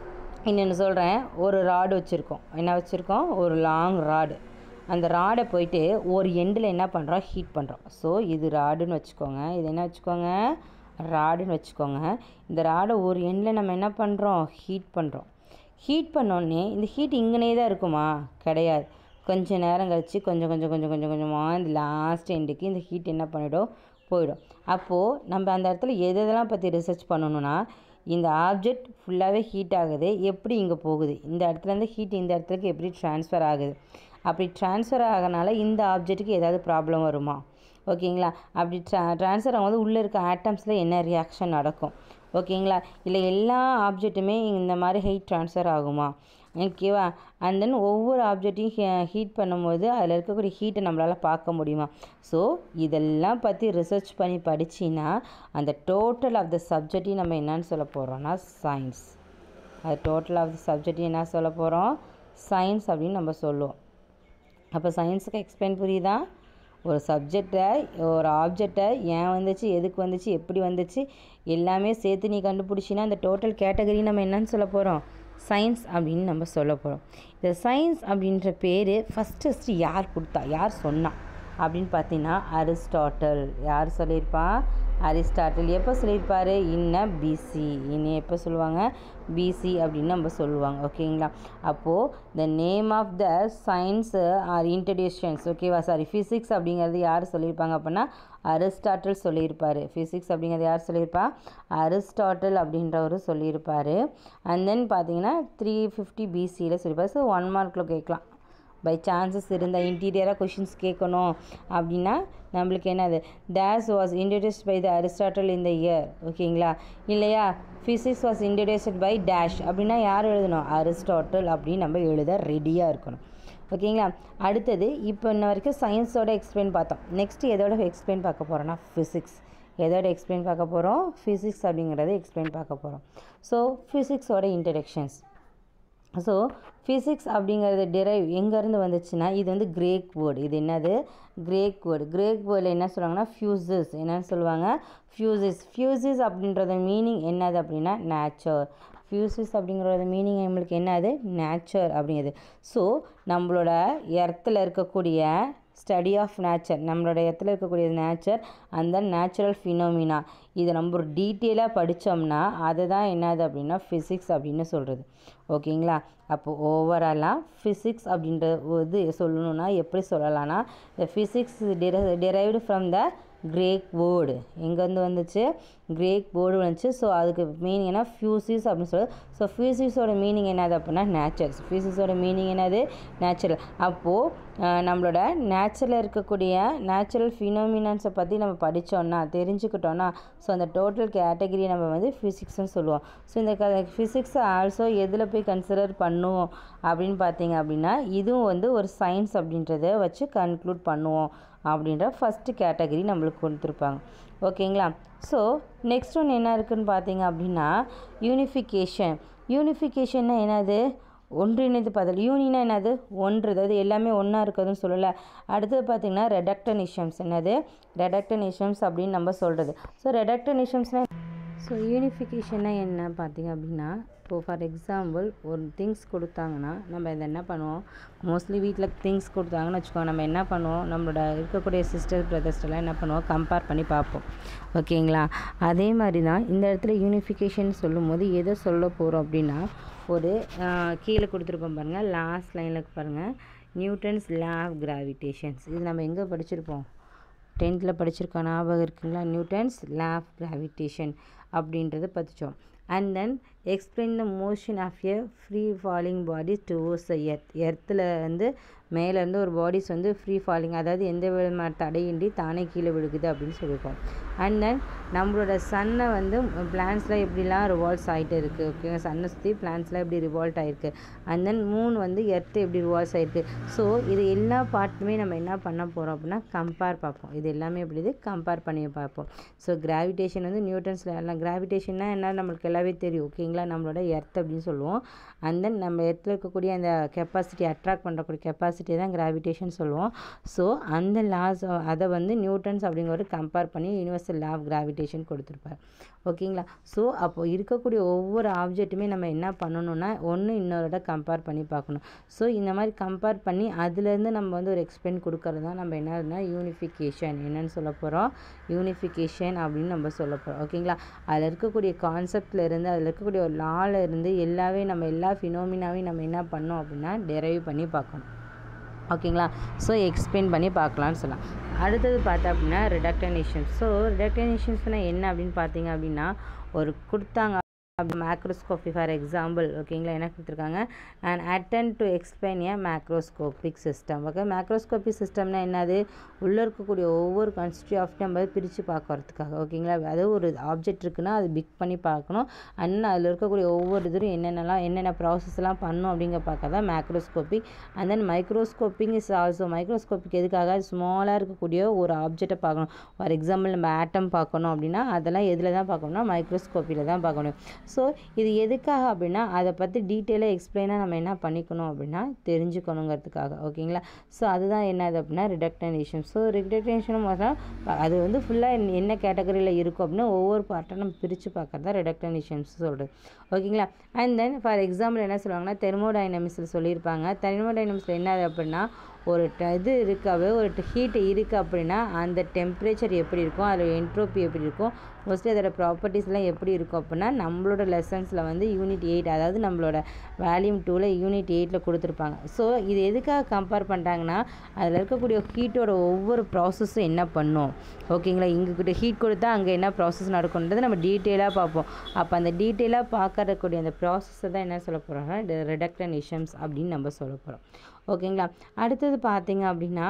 இன்னொன்று சொல்கிறேன் ஒரு ராடு வச்சுருக்கோம் என்ன வச்சுருக்கோம் ஒரு லாங் ராடு அந்த ராடை போயிட்டு ஒரு எண்டில் என்ன பண்ணுறோம் ஹீட் பண்ணுறோம் ஸோ இது ராடுன்னு வச்சுக்கோங்க இது என்ன வச்சுக்கோங்க ராடுன்னு வச்சுக்கோங்க இந்த ராடை ஒரு எண்டில் நம்ம என்ன பண்ணுறோம் ஹீட் பண்ணுறோம் ஹீட் பண்ணோடனே இந்த ஹீட் இங்கனே தான் இருக்குமா கிடையாது கொஞ்சம் நேரம் கழித்து கொஞ்சம் கொஞ்சம் கொஞ்சம் கொஞ்சம் கொஞ்சமாக இந்த லாஸ்ட் எண்டுக்கு இந்த ஹீட் என்ன பண்ணிடும் போயிடும் அப்போது நம்ம அந்த இடத்துல எது எதெல்லாம் பற்றி ரிசர்ச் பண்ணணும்னா இந்த ஆப்ஜெக்ட் ஃபுல்லாகவே ஹீட் ஆகுது எப்படி இங்கே போகுது இந்த இடத்துலேருந்து ஹீட் இந்த இடத்துக்கு எப்படி ட்ரான்ஸ்ஃபர் ஆகுது அப்படி ட்ரான்ஸ்ஃபர் ஆகனால இந்த ஆப்ஜெக்ட்டுக்கு ஏதாவது ப்ராப்ளம் வருமா ஓகேங்களா அப்படி ட்ரா ட்ரான்ஸ்ஃபர் ஆகும்போது உள்ளே இருக்க ஆட்டம்ஸில் என்ன ரியாக்ஷன் நடக்கும் ஓகேங்களா இல்லை எல்லா ஆப்ஜெக்ட்டுமே இந்த மாதிரி ஹீட் ட்ரான்ஸ்ஃபர் ஆகுமா ஓகேவா அண்ட் தென் ஒவ்வொரு ஆப்ஜெக்டையும் ஹீட் பண்ணும்போது அதில் இருக்கக்கூடிய ஹீட்டை நம்மளால் பார்க்க முடியுமா ஸோ இதெல்லாம் பற்றி ரிசர்ச் பண்ணி படிச்சின்னா அந்த டோட்டல் ஆஃப் த சப்ஜெக்டையும் நம்ம என்னன்னு சொல்ல போகிறோம்னா சயின்ஸ் அது டோட்டல் ஆஃப் த சப்ஜெக்டையும் என்ன சொல்ல போகிறோம் சயின்ஸ் அப்படின்னு நம்ம சொல்லுவோம் அப்போ சயின்ஸுக்கு எக்ஸ்பிளைன் புரியுதா ஒரு சப்ஜெக்டை ஒரு ஆப்ஜெக்டை ஏன் வந்துச்சு எதுக்கு வந்துச்சு எப்படி வந்துச்சு எல்லாமே சேர்த்து நீ கண்டுபிடிச்சின்னா அந்த டோட்டல் கேட்டகரி நம்ம என்னன்னு சொல்ல போகிறோம் சயின்ஸ் அப்படின்னு நம்ம சொல்ல போகிறோம் இந்த சயின்ஸ் அப்படின்ற பேர் ஃபஸ்ட்டு ஃபஸ்ட்டு யார் கொடுத்தா யார் சொன்னா அப்படின்னு பார்த்தீங்கன்னா அரிஸ்டாட்டல் யார் சொல்லியிருப்பா அரிஸ்டாட்டில் எப்போ சொல்லியிருப்பார் இன்ன பிசி இன்னும் எப்போ சொல்லுவாங்க பிசி அப்படின்னு நம்ம சொல்லுவாங்க ஓகேங்களா அப்போது the name of the science are introductions ஓகேவா சாரி ஃபிசிக்ஸ் அப்படிங்கிறது யார் சொல்லியிருப்பாங்க அப்படின்னா அரிஸ்டாட்டில் சொல்லியிருப்பார் ஃபிசிக்ஸ் அப்படிங்கிறது யார் சொல்லியிருப்பா அரிஸ்டாட்டில் அப்படின்றவர் சொல்லியிருப்பார் அண்ட் தென் பார்த்தீங்கன்னா த்ரீ ஃபிஃப்டி பிசியில் சொல்லியிருப்பார் ஸோ ஒன் மார்க்கில் கேட்கலாம் பை சான்சஸ் இருந்தால் இன்டீரியராக கொஷின்ஸ் கேட்கணும் அப்படின்னா நம்மளுக்கு என்னது this was introduced by the Aristotle இந்த இயர் ஓகேங்களா இல்லையா physics was introduced by dash அப்படின்னா யார் எழுதணும் அரிஸ்டாட்டல் அப்படின்னு நம்ம எழுத ரெடியாக இருக்கணும் ஓகேங்களா அடுத்தது இப்போ இன்ன வரைக்கும் சயின்ஸோட எக்ஸ்பிளைன் பார்த்தோம் நெக்ஸ்ட் எதோட எக்ஸ்பிளைன் பார்க்க போகிறோன்னா ஃபிசிக்ஸ் எதோட எக்ஸ்பிளைன் பார்க்க போகிறோம் ஃபிசிக்ஸ் அப்படிங்கிறத எக்ஸ்பிளைன் பார்க்க போகிறோம் ஸோ ஃபிசிக்ஸோட இன்ட்ரடக்ஷன்ஸ் ஸோ ஃபிசிக்ஸ் அப்படிங்கிறது டிரைவ் எங்கேருந்து வந்துச்சுன்னா இது வந்து கிரேக் வேர்டு இது என்னது கிரேக் வேர்டு கிரேக் வேர்டில் என்ன சொல்லுவாங்கன்னா ஃபியூசஸ் என்னன்னு சொல்லுவாங்க ஃபியூசிஸ் ஃபியூசிஸ் அப்படின்றத மீனிங் என்னது அப்படின்னா நேச்சர் ஃபியூசிஸ் அப்படிங்கிறத மீனிங் நம்மளுக்கு என்னது நேச்சர் அப்படிங்கிறது ஸோ நம்மளோட எர்த்தில் இருக்கக்கூடிய ஸ்டடி ஆஃப் நேச்சர் நம்மளோட இடத்துல இருக்கக்கூடிய நேச்சர் அந்த நேச்சுரல் ஃபினோமினா இதை நம்ம ஒரு டீட்டெயிலாக படித்தோம்னா அதை தான் என்னது அப்படின்னா ஃபிசிக்ஸ் அப்படின்னு சொல்கிறது ஓகேங்களா அப்போது ஓவராலாக ஃபிசிக்ஸ் அப்படின்ற இது சொல்லணுன்னா எப்படி சொல்லலாம்னா இந்த ஃபிசிக்ஸ் டிரை derived from the Greek word எங்கேருந்து வந்துச்சு கிரேக் வேர்டு வந்துச்சு ஸோ அதுக்கு மீனிங் என்ன ஃபியூசிஸ் அப்படின்னு சொல்லி ஸோ ஃபியூசிஸோட மீனிங் என்னது அப்படின்னா நேச்சர் ஃபியூசிஸோட மீனிங் என்னது நேச்சுரல் அப்போது நம்மளோட நேச்சுரலில் இருக்கக்கூடிய நேச்சுரல் ஃபினோமினன்ஸை பற்றி நம்ம படித்தோன்னா தெரிஞ்சுக்கிட்டோன்னா ஸோ அந்த டோட்டல் கேட்டகரி நம்ம வந்து ஃபிசிக்ஸ்னு சொல்லுவோம் ஸோ இந்த க ஃபிசிக்ஸை ஆல்சோ எதில் போய் கன்சிடர் பண்ணுவோம் அப்படின்னு பார்த்தீங்க அப்படின்னா இதுவும் வந்து ஒரு சயின்ஸ் அப்படின்றத வச்சு கன்க்ளூட் பண்ணுவோம் அப்படின்ற ஃபஸ்ட்டு கேட்டகரி நம்மளுக்கு கொடுத்துருப்பாங்க ஓகேங்களா ஸோ நெக்ஸ்ட் ஒன்று என்ன இருக்குதுன்னு பார்த்தீங்க அப்படின்னா யூனிஃபிகேஷன் யூனிஃபிகேஷன்னா என்னது ஒன்றிணைந்து பார்த்தல் யூனினா என்னது ஒன்று அதாவது எல்லாமே ஒன்றா இருக்கிறதுன்னு சொல்லலை அடுத்தது பார்த்திங்கன்னா ரெடக்டனிஷம்ஸ் என்னது ரெடக்டனிஷம்ஸ் அப்படின்னு நம்ம சொல்கிறது ஸோ ரெடக்டனிஷம்ஸ்னால் ஸோ யூனிஃபிகேஷன்னா என்ன பார்த்தீங்க அப்படின்னா இப்போ ஃபார் எக்ஸாம்பிள் ஒரு திங்ஸ் கொடுத்தாங்கன்னா நம்ம இதை என்ன பண்ணுவோம் மோஸ்ட்லி வீட்டில் திங்ஸ் கொடுத்தாங்கன்னு வச்சுக்கோங்க நம்ம என்ன பண்ணுவோம் நம்மளோட இருக்கக்கூடிய சிஸ்டர் பிரதர்ஸ்டெல்லாம் என்ன பண்ணுவோம் கம்பேர் பண்ணி பார்ப்போம் ஓகேங்களா அதே மாதிரி தான் இந்த இடத்துல யூனிஃபிகேஷன் சொல்லும் போது எதை சொல்ல போகிறோம் அப்படின்னா ஒரு கீழே கொடுத்துருக்கோம் பாருங்கள் லாஸ்ட் லைனில் பாருங்கள் நியூட்டன்ஸ் லா ஆஃப் கிராவிடேஷன்ஸ் இது நம்ம எங்கே படிச்சிருப்போம் டென்த்தில் படிச்சிருக்கோம் ஞாபகம் இருக்குங்களா நியூட்டன்ஸ் லா ஆஃப் கிராவிடேஷன் அப்படின்றத படித்தோம் and then explain the motion of a free falling body towards the earth எர்த்தில் வந்து மேலேருந்து ஒரு பாடிஸ் வந்து ஃப்ரீ ஃபாலிங் அதாவது எந்த விதமான தடையின்றி தானே கீழே விழுகுது அப்படின்னு சொல்லியிருக்கோம் அண்ட் தென் நம்மளோட சன்னை வந்து பிளான்ஸ்லாம் எப்படிலாம் ரிவால்வ்ஸ் ஆகிட்டு இருக்குது ஓகே சன்னை சுற்றி பிளான்ஸ்லாம் எப்படி ரிவால்ட் ஆகிருக்கு அண்ட் தென் மூன் வந்து எர்த்து எப்படி ரிவால்வ்ஸ் ஆகிருக்கு ஸோ இது எல்லா பார்ட்டுமே நம்ம என்ன பண்ண போகிறோம் அப்படின்னா கம்பேர் பார்ப்போம் இது எல்லாமே எப்படி இது கம்பேர் பண்ணி பார்ப்போம் ஸோ கிராவிடேஷன் வந்து நியூட்டன்ஸில் எல்லாம் கிராவிடேஷன்னா என்ன நம்மளுக்கு எல்லாமே தெரியும் ஓகேங்களா நம்மளோட எர்த் அப்படின்னு சொல்லுவோம் அண்ட் தென் நம்ம எர்த்தில் இருக்கக்கூடிய அந்த கெப்பாசிட்டி அட்ராக்ட் பண்ணுறக்கூடிய கெப்பாசிட்டி தான் கிராவிடேஷன் சொல்லுவோம் ஸோ அந்த லாஸ் அதை வந்து நியூட்டன்ஸ் அப்படிங்கிறது கம்பேர் பண்ணி யூனிவர்சல் லா ஆஃப் கிராவிடேஷன் கொடுத்துருப்பார் ஓகேங்களா ஸோ அப்போ இருக்கக்கூடிய ஒவ்வொரு ஆப்ஜெக்ட்டுமே நம்ம என்ன பண்ணணும்னா ஒன்று இன்னொருட கம்பேர் பண்ணி பார்க்கணும் ஸோ இந்த மாதிரி கம்பேர் பண்ணி அதுலேருந்து நம்ம வந்து ஒரு எக்ஸ்பிளைன் கொடுக்கறது தான் நம்ம என்னதுன்னா யூனிஃபிகேஷன் என்னன்னு சொல்ல போகிறோம் யூனிஃபிகேஷன் அப்படின்னு நம்ம சொல்ல போகிறோம் ஓகேங்களா அதில் இருக்கக்கூடிய கான்செப்டில் இருந்து அதில் இருக்கக்கூடிய ஒரு லால இருந்து எல்லாமே நம்ம எல்லா ஃபினோமினாவையும் நம்ம என்ன பண்ணோம் அப்படின்னா டெரைவ் பண்ணி பார்க்கணும் ஓகேங்களா ஸோ எக்ஸ்பிளைன் பண்ணி பார்க்கலான்னு சொல்லலாம் அடுத்தது பார்த்தா அப்படின்னா ரிடக்டனேஷன் ஸோ ரிடக்டனேஷன்ஸ்னால் என்ன அப்படின்னு பார்த்தீங்க அப்படின்னா ஒரு கொடுத்தாங்க அப்படி மேக்ரோஸ்கோப்பி ஃபார் எக்ஸாம்பிள் ஓகேங்களா என்ன கொடுத்துருக்காங்க and attempt to explain a macroscopic system okay macroscopic சிஸ்டம்னா என்னது உள்ளே இருக்கக்கூடிய ஒவ்வொரு கன்ஸ்ட்ரி ஆஃப் நம்ம பிரித்து பார்க்கறதுக்காக ஓகேங்களா அதாவது ஒரு ஆப்ஜெக்ட் இருக்குன்னா அது பிக் பண்ணி பார்க்கணும் அண்ட் அதில் இருக்கக்கூடிய ஒவ்வொரு இதுவும் என்னென்னலாம் என்னென்ன ப்ராசஸ்லாம் பண்ணும் அப்படிங்கிற பார்க்க தான் macroscopic and then microscopic is also microscopic எதுக்காக ஸ்மாலாக இருக்கக்கூடிய ஒரு ஆப்ஜெக்டை பார்க்கணும் ஃபார் எக்ஸாம்பிள் நம்ம ஆட்டம் பார்க்கணும் அப்படின்னா அதெல்லாம் எதில் தான் பார்க்கணும்னா மைக்ரோஸ்கோப்பியில் தான் பார்க்கணும் ஸோ இது எதுக்காக அப்படின்னா அதை பற்றி டீட்டெயிலாக எக்ஸ்பிளைனாக நம்ம என்ன பண்ணிக்கணும் அப்படின்னா தெரிஞ்சுக்கணுங்கிறதுக்காக ஓகேங்களா ஸோ அதுதான் என்னது அப்படின்னா ரிடக்டனேஷன் ஸோ ரிடக்டனேஷன் அது வந்து ஃபுல்லாக என்ன கேட்டகரியில் இருக்கும் அப்படின்னா ஒவ்வொரு பார்ட்டாக நம்ம பிரித்து பார்க்குறது தான் ரிடக்டனேஷன்ஸ் சொல்கிறது ஓகேங்களா அண்ட் தென் ஃபார் எக்ஸாம்பிள் என்ன சொல்லுவாங்கன்னா தெர்மோடைனமிக்ஸில் சொல்லியிருப்பாங்க தெர்மோடைனமிக்ஸில் என்னது அப்படின்னா ஒரு ட இது இருக்காவே ஒரு ஹீட் இருக்குது அப்படின்னா அந்த டெம்பரேச்சர் எப்படி இருக்கும் அதில் என்ட்ரோப்பி எப்படி இருக்கும் மோஸ்ட்லி அதோட ப்ராப்பர்ட்டிஸ்லாம் எப்படி இருக்கும் அப்படின்னா நம்மளோட லெசன்ஸில் வந்து யூனிட் எயிட் அதாவது நம்மளோட வேல்யூம் டூவில் யூனிட் எயிட்டில் கொடுத்துருப்பாங்க ஸோ இது எதுக்காக கம்பேர் பண்ணுறாங்கன்னா அதில் இருக்கக்கூடிய ஹீட்டோட ஒவ்வொரு ப்ராசஸும் என்ன பண்ணும் ஓகேங்களா இங்கே ஹீட் கொடுத்தா அங்கே என்ன ப்ராசஸ் நடக்கும்ன்றது நம்ம டீட்டெயிலாக பார்ப்போம் அப்போ அந்த டீட்டெயிலாக பார்க்கறக்கூடிய அந்த ப்ராசஸை தான் என்ன சொல்ல போகிறோம்னா ரிடக்டனேஷன்ஸ் அப்படின்னு நம்ம சொல்ல போகிறோம் ஓகேங்களா அடுத்தது பார்த்தீங்க அப்படின்னா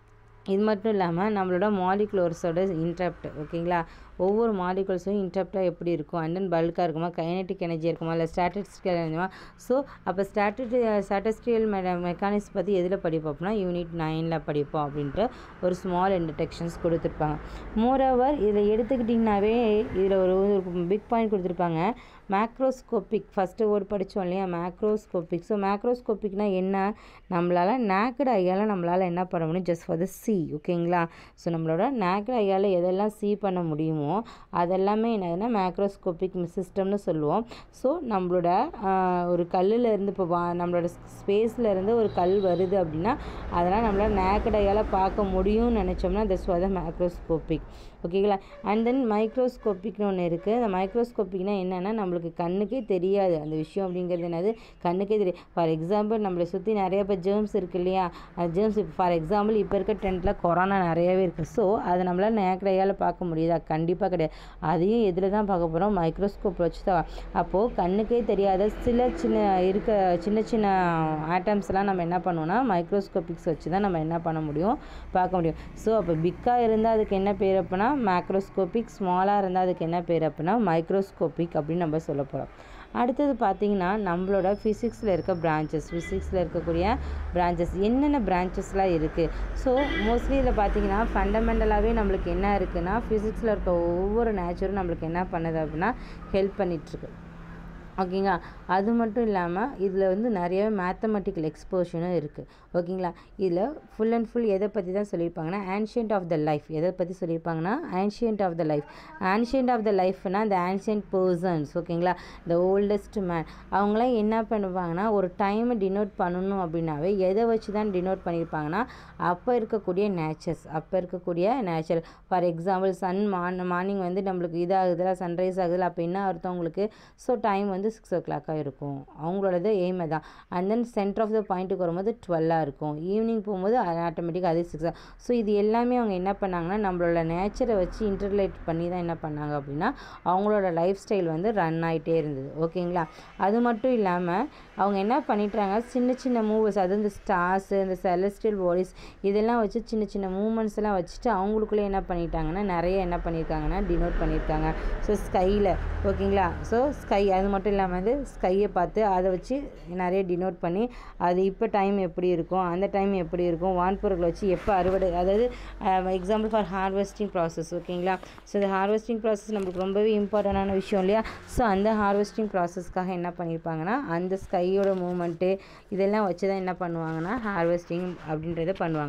இது மட்டும் இல்லாமல் நம்மளோட மாலிகுலர்ஸோட இன்ட்ரப்ட் ஓகேங்களா ஒவ்வொரு மாலிகுல்ஸும் இன்ட்ரப்டாக எப்படி இருக்கும் அண்ட் தென் பல்காக இருக்குமா கைனட்டிக் எனர்ஜி இருக்குமா இல்லை ஸ்டாட்டிஸ்டிக்கல் எனர்ஜிமா ஸோ அப்போ ஸ்டாட்டிக் ஸ்டாட்டிஸ்டிக்கல் மெ மெக்கானிக்ஸ் பற்றி எதில் படிப்போம் அப்படின்னா யூனிட் நைனில் படிப்போம் அப்படின்ட்டு ஒரு ஸ்மால் இன்டெக்ஷன்ஸ் கொடுத்துருப்பாங்க மோரோவர் இதில் எடுத்துக்கிட்டிங்கனாவே இதில் ஒரு ஒரு பிக் பாயிண்ட் கொடுத்துருப்பாங்க மேக்ரோஸ்கோப்பிக் ஃபஸ்ட்டு வேர்டு படித்தோம் இல்லையா மேக்ரோஸ்கோப்பிக் ஸோ மேக்ரோஸ்கோப்பிக்னால் என்ன நம்மளால் நேக்கட் ஐயால் நம்மளால் என்ன பண்ண முடியும் ஜஸ்ட் ஃபார் த சி ஓகேங்களா ஸோ நம்மளோட நேக்கட் ஐயால் எதெல்லாம் சி பண்ண முடியுமோ அதெல்லாமே என்னதுன்னா மேக்ரோஸ்கோப்பிக் சிஸ்டம்னு சொல்லுவோம் ஸோ நம்மளோட ஒரு கல்லில் இருந்து இப்போ வா நம்மளோட ஸ்பேஸில் இருந்து ஒரு கல் வருது அப்படின்னா அதெல்லாம் நம்மளால் நேக்கட் ஐயால் பார்க்க முடியும்னு நினச்சோம்னா தட்ஸ் ஃபார் த மேக்ரோஸ்கோப்பிக் ஓகேங்களா அண்ட் தென் மைக்ரோஸ்கோப்பிக்னு ஒன்று இருக்குது அந்த மைக்ரோஸ்கோப்பிக்னா என்னென்னா நம்மளுக்கு கண்ணுக்கே தெரியாது அந்த விஷயம் அப்படிங்கிறது என்னது கண்ணுக்கே தெரியும் ஃபார் எக்ஸாம்பிள் நம்மளை சுற்றி நிறைய இப்போ ஜேர்ம்ஸ் இருக்குது இல்லையா அந்த ஜேர்ம்ஸ் இப்போ ஃபார் எக்ஸாம்பிள் இப்போ இருக்க ட்ரெண்டில் கொரோனா நிறையவே இருக்குது ஸோ அதை நம்மளால் நேக்கடையால் பார்க்க முடியுதா கண்டிப்பாக கிடையாது அதையும் எதில் தான் பார்க்க போகிறோம் மைக்ரோஸ்கோப் வச்சு தான் அப்போது கண்ணுக்கே தெரியாத சில சின்ன இருக்க சின்ன சின்ன ஆட்டம்ஸ்லாம் நம்ம என்ன பண்ணுவோம்னா மைக்ரோஸ்கோபிக்ஸ் வச்சு தான் நம்ம என்ன பண்ண முடியும் பார்க்க முடியும் ஸோ அப்போ பிக்காக இருந்தால் அதுக்கு என்ன பேர் அப்படின்னா மேக்ரோஸ்கோபிக் ஸ்மாலாக இருந்தால் அதுக்கு என்ன பேர் அப்படின்னா மைக்ரோஸ்கோபிக் அப்படின்னு நம்ம சொல்ல போகிறோம் அடுத்தது பார்த்திங்கன்னா நம்மளோட ஃபிசிக்ஸில் இருக்க பிரான்ச்சஸ் ஃபிசிக்ஸில் இருக்கக்கூடிய பிரான்ச்சஸ் என்னென்ன பிரான்ச்சஸ்லாம் இருக்குது ஸோ மோஸ்ட்லி இதில் பார்த்தீங்கன்னா ஃபண்டமெண்டலாகவே நம்மளுக்கு என்ன இருக்குன்னா ஃபிசிக்ஸில் இருக்க ஒவ்வொரு நேச்சரும் நம்மளுக்கு என்ன பண்ணுது அப்படின்னா ஹெல்ப் பண்ணிகிட்ருக்கு ஓகேங்களா அது மட்டும் இல்லாமல் இதில் வந்து நிறைய மேத்தமெட்டிக்கல் எக்ஸ்போஷனும் இருக்குது ஓகேங்களா இதில் ஃபுல் அண்ட் ஃபுல் எதை பற்றி தான் சொல்லியிருப்பாங்கன்னா ஆன்ஷியன்ட் ஆஃப் த லைஃப் எதை பற்றி சொல்லியிருப்பாங்கன்னா ancient of the life ancient of the லைஃப்னா இந்த ஆன்ஷியன்ட் பர்சன்ஸ் ஓகேங்களா த ஓல்டஸ்ட் மேன் அவங்களாம் என்ன பண்ணுவாங்கன்னா ஒரு டைமை டினோட் பண்ணணும் அப்படின்னாவே எதை வச்சு தான் டினோட் பண்ணியிருப்பாங்கன்னா அப்போ இருக்கக்கூடிய நேச்சர்ஸ் அப்போ இருக்கக்கூடிய நேச்சர் ஃபார் எக்ஸாம்பிள் சன் மார்ன் மார்னிங் வந்து நம்மளுக்கு இதாகுதுல சன்ரைஸ் ஆகுதுல அப்போ என்ன அர்த்தம் உங்களுக்கு ஸோ டைம் வந்து சிக்ஸ் ஓ கிளாக்காக இருக்கும் அவங்களோடது எய்மை தான் and then centre of the பாயிண்ட்டுக்கு வரும்போது டுவெல்லாக இருக்கும் ஈவினிங் போகும்போது ஆட்டோமேட்டிக்காக அதே சிக்ஸ் ஸோ இது எல்லாமே அவங்க என்ன பண்ணாங்கன்னா நம்மளோட நேச்சரை வச்சு இன்டர்லேட் பண்ணி தான் என்ன பண்ணாங்க அப்படின்னா அவங்களோட லைஃப் ஸ்டைல் வந்து ரன் ஆகிட்டே இருந்தது ஓகேங்களா அது மட்டும் இல்லாமல் அவங்க என்ன பண்ணிட்டாங்க சின்ன சின்ன மூவர்ஸ் அது இந்த ஸ்டார்ஸு இந்த செலஸ்டியல் பாடிஸ் இதெல்லாம் வச்சு சின்ன சின்ன மூமெண்ட்ஸ் எல்லாம் வச்சுட்டு அவங்களுக்குள்ளே என்ன பண்ணிட்டாங்கன்னா நிறைய என்ன பண்ணியிருக்காங்கன்னா டினோட் பண்ணியிருக்காங்க ஸோ ஸ்கையில் ஓகேங்களா ஸோ ஸ்கை அது மட்டும் இல்லாமல் வந்து ஸ்கையை பார்த்து அதை வச்சு நிறைய டினோட் பண்ணி அது இப்போ டைம் எப்படி இருக்கும் அந்த டைம் எப்படி இருக்கும் வான்பொருட்களை வச்சு எப்போ அறுவடை அதாவது எக்ஸாம்பிள் ஃபார் ஹார்வெஸ்டிங் ப்ராசஸ் ஓகேங்களா ஸோ இந்த ஹார்வெஸ்டிங் ப்ராசஸ் நம்மளுக்கு ரொம்பவே இம்பார்ட்டண்டான விஷயம் இல்லையா ஸோ அந்த ஹார்வெஸ்டிங் ப்ராசஸ்க்காக என்ன பண்ணியிருப்பாங்கன்னா அந்த ஸ்கையோட மூமெண்ட்டு இதெல்லாம் வச்சு தான் என்ன பண்ணுவாங்கன்னா ஹார்வெஸ்டிங் அப்படின்றத பண்ணுவாங்க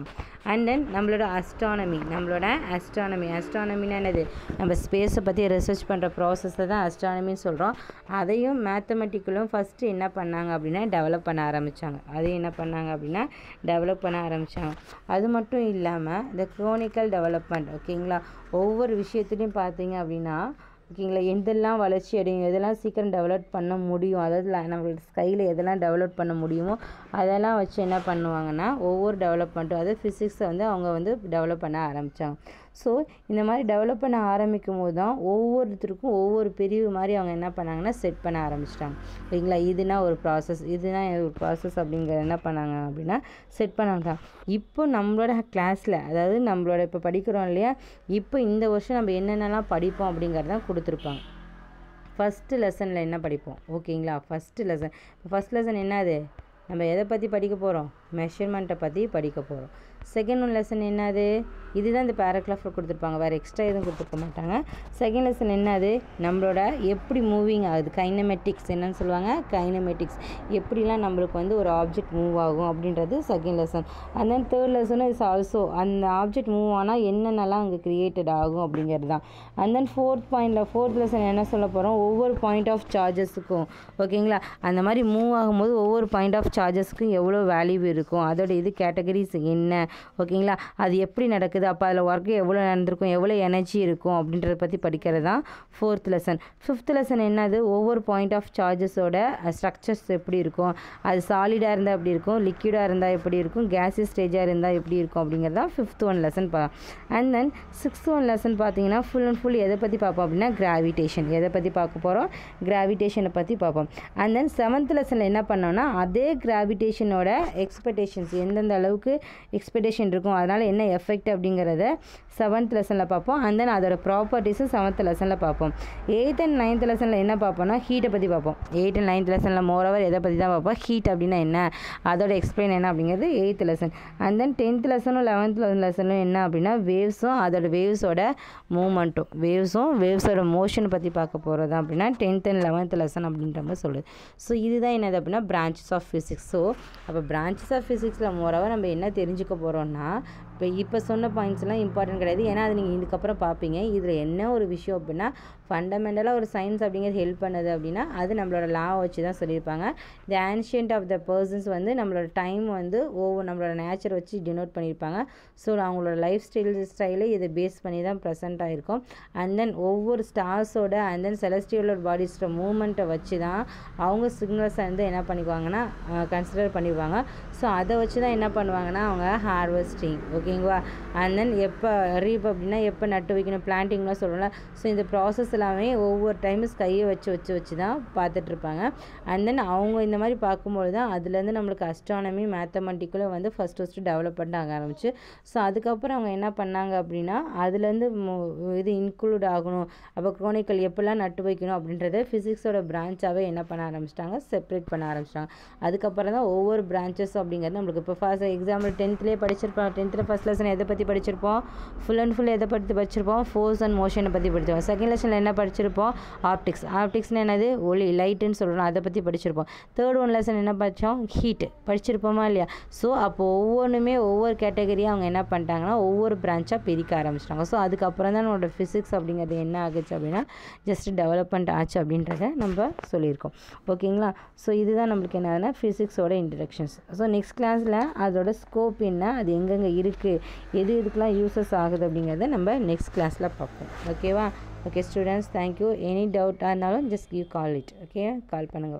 அண்ட் தென் நம்மளோட அஸ்ட்ரானமி நம்மளோட அஸ்ட்ரானமி அஸ்ட்ரானமினா என்னது நம்ம ஸ்பேஸை பற்றி ரிசர்ச் பண்ணுற ப்ராசஸை தான் அஸ்ட்ரானமின்னு சொல்கிறோம் அதையும் மேத்தமெட்டிக்கலும் ஃபஸ்ட்டு என்ன பண்ணாங்க அப்படின்னா டெவலப் பண்ண ஆரம்பித்தாங்க அதையும் என்ன பண்ணாங்க அப்படின்னா டெவலப் பண்ண ஆரம்பித்தாங்க அது மட்டும் இல்லாமல் இந்த க்ரோனிக்கல் டெவலப்மெண்ட் ஓகேங்களா ஒவ்வொரு விஷயத்துலையும் பார்த்தீங்க அப்படின்னா ஓகேங்களா எதெல்லாம் வளர்ச்சி அடையும் எதெல்லாம் சீக்கிரம் டெவலப் பண்ண முடியும் அதாவது ல- நம்மளோட ஸ்கையில் எதெல்லாம் டெவலப் பண்ண முடியுமோ அதெல்லாம் வச்சு என்ன பண்ணுவாங்கன்னா ஒவ்வொரு டெவலப்மெண்ட்டும் அதாவது ஃபிசிக்ஸை வந்து அவங்க வந்து டெவலப் பண்ண ஆரம்பித்தாங்க ஸோ இந்த மாதிரி டெவலப் பண்ண ஆரம்பிக்கும் போது தான் ஒவ்வொருத்தருக்கும் ஒவ்வொரு பிரிவு மாதிரி அவங்க என்ன பண்ணாங்கன்னா செட் பண்ண ஆரம்பிச்சிட்டாங்க ஓகேங்களா இதுனா ஒரு ப்ராசஸ் இதுனா ஒரு ப்ராசஸ் அப்படிங்கிறத என்ன பண்ணாங்க அப்படின்னா செட் பண்ணாங்க இப்போ நம்மளோட கிளாஸில் அதாவது நம்மளோட இப்போ படிக்கிறோம் இல்லையா இப்போ இந்த வருஷம் நம்ம என்னென்னலாம் படிப்போம் அப்படிங்கிறத கொடுத்துருப்பாங்க ஃபஸ்ட்டு லெசனில் என்ன படிப்போம் ஓகேங்களா ஃபஸ்ட்டு லெசன் ஃபஸ்ட் லெசன் என்னது நம்ம எதை பற்றி படிக்க போகிறோம் மெஷர்மெண்ட்டை பற்றி படிக்க போகிறோம் செகண்ட் ஒன் லெசன் என்னது இதுதான் இந்த பேராகிராஃபில் கொடுத்துருப்பாங்க வேறு எக்ஸ்ட்ரா எதுவும் கொடுத்துருக்க மாட்டாங்க செகண்ட் லெசன் என்னது நம்மளோட எப்படி மூவிங் ஆகுது கைனமெட்டிக்ஸ் என்னன்னு சொல்லுவாங்க கைனமெட்டிக்ஸ் எப்படிலாம் நம்மளுக்கு வந்து ஒரு ஆப்ஜெக்ட் மூவ் ஆகும் அப்படின்றது second lesson and then third lesson is also அந்த ஆப்ஜெக்ட் மூவ் ஆனால் என்னென்னலாம் அங்கே கிரியேட்டட் ஆகும் அப்படிங்கிறது தான் அண்ட் தென் ஃபோர்த் பாயிண்டில் ஃபோர்த் லெசன் என்ன சொல்ல போகிறோம் ஒவ்வொரு பாயிண்ட் ஆஃப் சார்ஜஸுக்கும் ஓகேங்களா அந்த மாதிரி மூவ் ஆகும்போது ஒவ்வொரு பாயிண்ட் ஆஃப் சார்ஜஸ்க்கும் எவ்வளோ வேல்யூ இருக்கும் அதோட இது கேட்டகரிஸ் என்ன ஓகேங்களா அது எப்படி நடக்குது அப்போ அதில் ஒர்க்கு எவ்வளோ நடந்திருக்கும் எவ்வளோ எனர்ஜி இருக்கும் அப்படின்றத பற்றி படிக்கிறது தான் ஃபோர்த் லெசன் ஃபிஃப்த் லெசன் என்னது ஒவ்வொரு பாயிண்ட் ஆஃப் சார்ஜஸோட ஸ்ட்ரக்சர்ஸ் எப்படி இருக்கும் அது சாலிடாக இருந்தால் எப்படி இருக்கும் லிக்விடாக இருந்தால் எப்படி இருக்கும் கேஸியஸ் ஸ்டேஜாக இருந்தால் எப்படி இருக்கும் அப்படிங்கிறது தான் ஃபிஃப்த் ஒன் லெசன் பா and then sixth one lesson பார்த்தீங்கன்னா ஃபுல் அண்ட் ஃபுல் எதை பற்றி பார்ப்போம் அப்படின்னா கிராவிடேஷன் எதை பற்றி பார்க்க போகிறோம் கிராவிடேஷனை பற்றி பார்ப்போம் அண்ட் தென் செவன்த் லெசனில் என்ன பண்ணோம்னா அதே கிராவிடேஷனோட எக்ஸ்பெக்டேஷன்ஸ் எந்தெந்த அளவுக்கு எக்ஸ்பெக்டேஷன் இருக்கும் அதனால் என்ன எஃபெக்ட் அப்படிங்கிறத செவன்த் லெசனில் பார்ப்போம் அண்ட் தென் அதோட ப்ராப்பர்ட்டிஸும் செவன்த் லெசனில் பார்ப்போம் எயித் அண்ட் நைன்த் லெசனில் என்ன பார்ப்போம்னா ஹீட்டை பற்றி பார்ப்போம் எயிட் அண்ட் நைன்த் லெசனில் மோரோவர் எதை பற்றி தான் பார்ப்போம் ஹீட் அப்படின்னா என்ன அதோட எக்ஸ்பிளைன் என்ன அப்படிங்கிறது eighth lesson and then tenth லெசனும் லெவன்த் லெசனும் என்ன அப்படின்னா வேவ்ஸும் அதோட வேவ்ஸோட மூமெண்ட்டும் வேவ்ஸும் வேவ்ஸோட மோஷனை பற்றி பார்க்க போகிறது அப்படின்னா டென்த் அண்ட் லெவன்த் லெசன் அப்படின்ற மாதிரி சொல்லுது ஸோ இதுதான் என்னது அப்படின்னா பிரான்ச்சஸ் ஆஃப் ஃபிசிக்ஸ் ஸோ அப்போ பிரான்ச்சஸ் ஆஃப் ஃபிசிக்ஸில் மோரோவர் நம்ம என்ன தெரிஞ்சுக்க போகிறோம்னா இப்போ இப்போ சொன்ன பாயிண்ட்ஸ்லாம் இம்பார்ட்டன்ட் கிடையாது ஏன்னா அது நீங்கள் இதுக்கப்புறம் பார்ப்பீங்க இதில் என்ன ஒரு விஷயம் அப்படின்னா ஃபண்டமெண்டலாக ஒரு சயின்ஸ் அப்படிங்கிறது ஹெல்ப் பண்ணுது அப்படின்னா அது நம்மளோட லாவை வச்சு தான் சொல்லியிருப்பாங்க the ancient of the persons வந்து நம்மளோட டைம் வந்து ஒவ்வொரு நம்மளோட நேச்சர் வச்சு டினோட் பண்ணியிருப்பாங்க ஸோ அவங்களோட லைஃப் ஸ்டைல் ஸ்டைலே இதை பேஸ் பண்ணி தான் ப்ரெசென்ட் ஆகிருக்கும் அண்ட் தென் ஒவ்வொரு ஸ்டார்ஸோட அண்ட் தென் செலஸ்டியலோட பாடிஸோட மூமெண்ட்டை வச்சு தான் அவங்க சிக்னல்ஸை வந்து என்ன பண்ணிக்குவாங்கன்னா கன்சிடர் பண்ணிடுவாங்க ஸோ அதை வச்சு தான் என்ன பண்ணுவாங்கன்னா அவங்க ஹார்வெஸ்டிங் ஓகேங்களா அண்ட் தென் எப்போ ரீப் அப்படின்னா எப்போ நட்டு வைக்கணும் பிளான்டிங்லாம் சொல்கிறோம்ல ஸோ இந்த ப்ராசஸ் எல்லாமே ஒவ்வொரு டைமும் கையை வச்சு வச்சு வச்சு தான் பார்த்துட்ருப்பாங்க அண்ட் தென் அவங்க இந்த மாதிரி பார்க்கும்போது தான் அதுலேருந்து நம்மளுக்கு அஸ்ட்ரானமி மேத்தமெட்டிக்கலும் வந்து ஃபஸ்ட் ஃபஸ்ட்டு டெவலப் பண்ண ஆரம்பிச்சு ஸோ அதுக்கப்புறம் அவங்க என்ன பண்ணாங்க அப்படின்னா அதுலேருந்து மு- இது இன்க்ளூட் ஆகணும் அப்போ குரோனிக்கல் எப்படிலாம் நட்டு வைக்கணும் அப்படின்றத ஃபிசிக்ஸோட பிரான்ச்சாகவே என்ன பண்ண ஆரம்பிச்சிட்டாங்க செப்பரேட் பண்ண ஆரம்பிச்சிட்டாங்க அதுக்கப்புறம் தான் ஒவ்வொரு பிரான்ச்சஸ் அப்படிங்கிறது நம்மளுக்கு இப்போ ஃபர்ஸ்ட் எக்ஸாம்பிள் டென்த்லேயே படிச்சிருப்போம் டென்த்தில் ஃபஸ்ட் லெசன் எதை பற்றி படிச்சிருப்போம் ஃபுல் அண்ட் ஃபுல் எதை பற்றி படிச்சிருப்போம் ஃபோர்ஸ் அண்ட் மோஷனை பற்றி படிச்சிருப்போம் செகண்ட் லெசனில் என்ன படிச்சிருப்போம் ஆப்டிக்ஸ் ஆப்டிக்ஸ்னு என்னது ஒளி லைட்டுன்னு சொல்கிறோம் அதை பற்றி படிச்சிருப்போம் தேர்ட் ஒன் லெசன் என்ன படித்தோம் ஹீட் படிச்சிருப்போமா இல்லையா ஸோ அப்போ ஒவ்வொன்றுமே ஒவ்வொரு கேட்டகரியாக அவங்க என்ன பண்ணிட்டாங்கன்னா ஒவ்வொரு பிரான்ச்சாக பிரிக்க ஆரம்பிச்சிட்டாங்க ஸோ அதுக்கப்புறம் தான் நம்மளோட ஃபிசிக்ஸ் அப்படிங்கிறது என்ன ஆகுச்சு அப்படின்னா ஜஸ்ட் டெவலப்மெண்ட் ஆச்சு அப்படின்றத நம்ம சொல்லியிருக்கோம் ஓகேங்களா ஸோ இதுதான் நம்மளுக்கு என்னதுன்னா ஃபிசிக்ஸோட இன்ட்ரடக்ஷன்ஸ் ஸோ நெக்ஸ்ட் கிளாஸில் அதோட ஸ்கோப் என்ன அது எங்கெங்கே இருக்குது எது எதுக்கெலாம் யூசஸ் ஆகுது அப்படிங்கிறத நம்ம நெக்ஸ்ட் கிளாஸில் பார்ப்போம் ஓகேவா ஓகே ஸ்டூடெண்ட்ஸ் தேங்க்யூ எனி டவுட்டாக இருந்தாலும் just give call it okay call பண்ணுங்கள்